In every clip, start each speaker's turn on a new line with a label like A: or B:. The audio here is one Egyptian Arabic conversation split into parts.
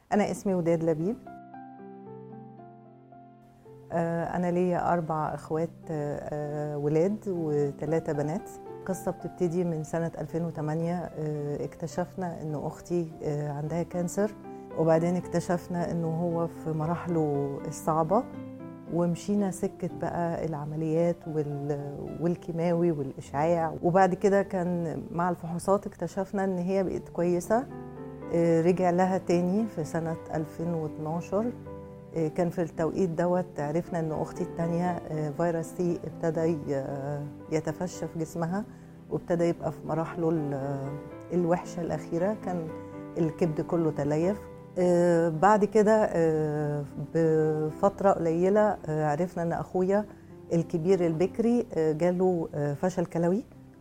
A: أنا اسمي وداد لبيب آه، أنا ليا أربع إخوات آه، آه، ولاد وثلاثة بنات القصة بتبتدي من سنة 2008 آه، اكتشفنا إن أختي آه، عندها كانسر وبعدين اكتشفنا إنه هو في مراحله الصعبة ومشينا سكة بقى العمليات وال- والكيماوي والإشعاع وبعد كده كان مع الفحوصات اكتشفنا إن هي بقت كويسة آه، رجع لها تاني في سنة 2012 آه، كان في التوقيت دوت عرفنا ان اختي التانية آه، فيروس سي ابتدى ي- يتفشى في جسمها وابتدى يبقى في مراحله ال- الوحشة الأخيرة كان الكبد كله تليف آه، بعد كده آه، بفترة قليلة آه، عرفنا ان اخويا الكبير البكري آه، جاله آه، فشل كلوي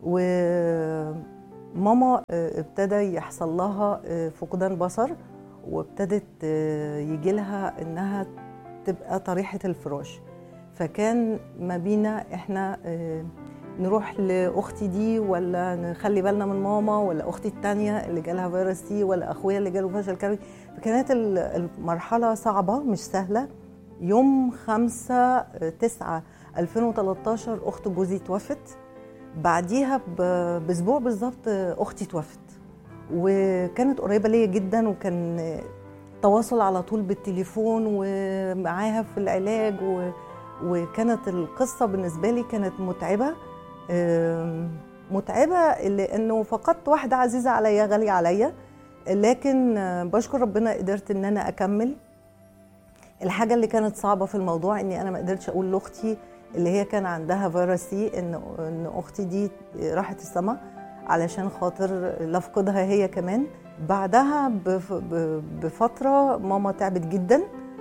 A: وماما آه، ابتدى يحصل لها آه، فقدان بصر وابتدت يجي لها انها تبقى طريحه الفراش فكان ما بينا احنا آه، نروح لاختي دي ولا نخلي بالنا من ماما ولا اختي التانية اللي جالها فيروس سي ولا اخويا اللي جاله فشل كلوي فكانت ال- المرحله صعبه مش سهله يوم 5 9 2013 اخت جوزي توفت بعديها ب- باسبوع بالظبط اختي توفت وكانت قريبه ليا جدا وكان تواصل على طول بالتليفون ومعاها في العلاج و... وكانت القصه بالنسبه لي كانت متعبه آم، متعبه لانه فقدت واحده عزيزه عليا غاليه عليا لكن آه، بشكر ربنا قدرت ان انا اكمل الحاجه اللي كانت صعبه في الموضوع اني انا ما قدرتش اقول لاختي اللي هي كان عندها فيروس سي ان ان اختي دي راحت السما علشان خاطر لافقدها هي كمان بعدها بف- ب- بفتره ماما تعبت جدا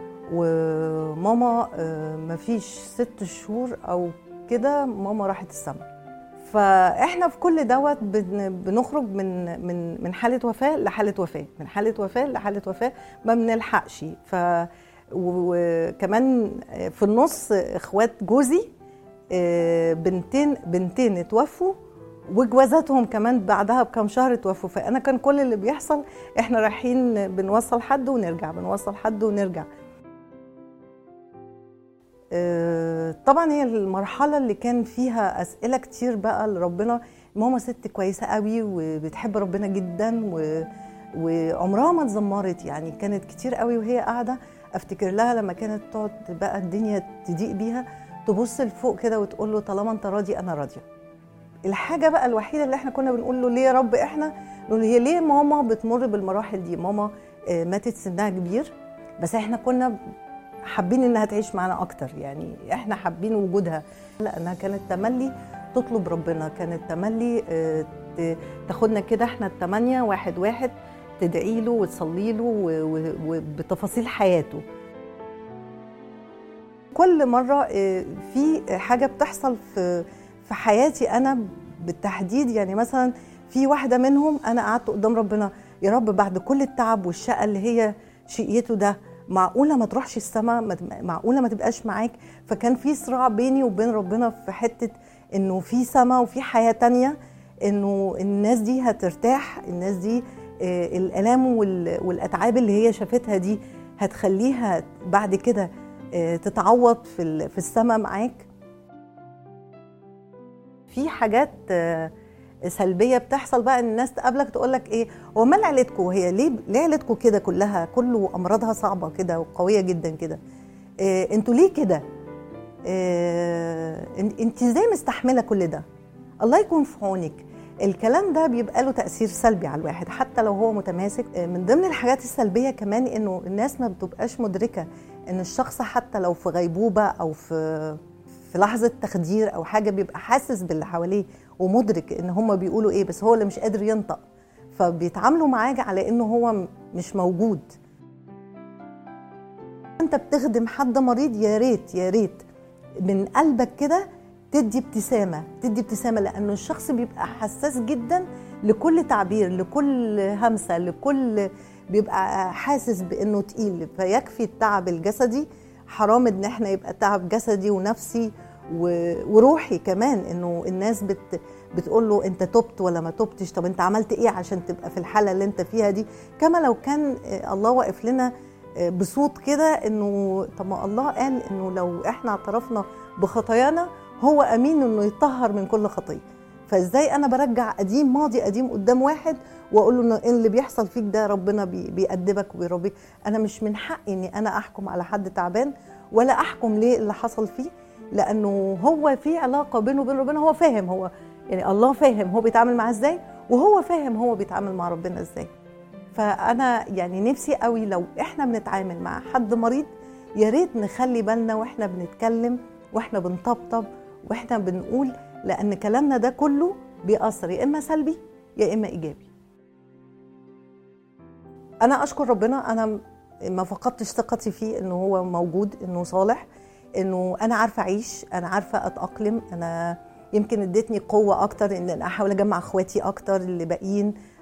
A: وماما آه، مفيش ست شهور او كده ماما راحت السما فاحنا في كل دوت بن- بنخرج من من من حاله وفاه لحاله وفاه من حاله وفاه لحاله وفاه ما بنلحقش ف وكمان في النص اخوات جوزي آه، بنتين بنتين اتوفوا وجوازاتهم كمان بعدها بكام شهر اتوفوا فانا كان كل اللي بيحصل احنا رايحين بنوصل حد ونرجع بنوصل حد ونرجع آه، طبعا هي المرحله اللي كان فيها اسئله كتير بقى لربنا ماما ست كويسه قوي وبتحب ربنا جدا و وعمرها ما اتذمرت يعني كانت كتير قوي وهي قاعده افتكر لها لما كانت تقعد بقى الدنيا تضيق بيها تبص لفوق كده وتقول له طالما انت راضي انا راضيه الحاجه بقى الوحيده اللي احنا كنا بنقول له ليه يا رب احنا نقول هي ليه ماما بتمر بالمراحل دي ماما آه، ماتت سنها كبير بس احنا كنا حابين انها تعيش معانا اكتر يعني احنا حابين وجودها لانها كانت تملي تطلب ربنا كانت تملي آه، ت- تاخدنا كده احنا التمانية واحد واحد تدعي له وتصلي له و- و- وبتفاصيل حياته كل مرة آه، في حاجة بتحصل في في حياتي أنا بالتحديد يعني مثلا في واحدة منهم أنا قعدت قدام ربنا يا رب بعد كل التعب والشقة اللي هي شقيته ده معقولة ما تروحش السما ما ت- معقولة ما تبقاش معاك فكان في صراع بيني وبين ربنا في حتة إنه في سما وفي حياة تانية إنه الناس دي هترتاح الناس دي آه، الآلام وال- والأتعاب اللي هي شافتها دي هتخليها بعد كده آه، تتعوض في ال- في السما معاك في حاجات آه، سلبيه بتحصل بقى ان الناس تقابلك تقول لك ايه هو مال عيلتكم هي ليه ليه عيلتكم كده كلها كله امراضها صعبه كده وقويه جدا كده إيه انتوا ليه كده إيه انت ازاي مستحمله كل ده الله يكون في عونك الكلام ده بيبقى له تاثير سلبي على الواحد حتى لو هو متماسك آه، من ضمن الحاجات السلبيه كمان انه الناس ما بتبقاش مدركه ان الشخص حتى لو في غيبوبه او في في لحظه تخدير او حاجه بيبقى حاسس باللي حواليه ومدرك ان هم بيقولوا ايه بس هو اللي مش قادر ينطق فبيتعاملوا معاه على انه هو م- مش موجود انت بتخدم حد مريض يا ريت يا ريت من قلبك كده تدي ابتسامه تدي ابتسامه لانه الشخص بيبقى حساس جدا لكل تعبير لكل همسه لكل بيبقى حاسس بانه تقيل فيكفي التعب الجسدي حرام ان احنا يبقى تعب جسدي ونفسي وروحي كمان انه الناس بت بتقول له انت تبت ولا ما تبتش طب انت عملت ايه عشان تبقى في الحاله اللي انت فيها دي كما لو كان الله واقف لنا بصوت كده انه طب ما الله قال انه لو احنا اعترفنا بخطايانا هو امين انه يطهر من كل خطيه فازاي انا برجع قديم ماضي قديم قدام واحد واقول له ان اللي بيحصل فيك ده ربنا بيأدبك وبيربيك انا مش من حقي اني انا احكم على حد تعبان ولا احكم ليه اللي حصل فيه لانه هو في علاقه بينه وبين ربنا هو فاهم هو يعني الله فاهم هو بيتعامل معاه ازاي وهو فاهم هو بيتعامل مع ربنا ازاي فانا يعني نفسي قوي لو احنا بنتعامل مع حد مريض يا ريت نخلي بالنا واحنا بنتكلم واحنا بنطبطب واحنا بنقول لان كلامنا ده كله بيأثر يا اما سلبي يا اما ايجابي انا اشكر ربنا انا ما فقدتش ثقتي فيه انه هو موجود انه صالح انه انا عارفه اعيش انا عارفه اتاقلم انا يمكن ادتني قوه اكتر ان انا احاول اجمع اخواتي اكتر اللي باقيين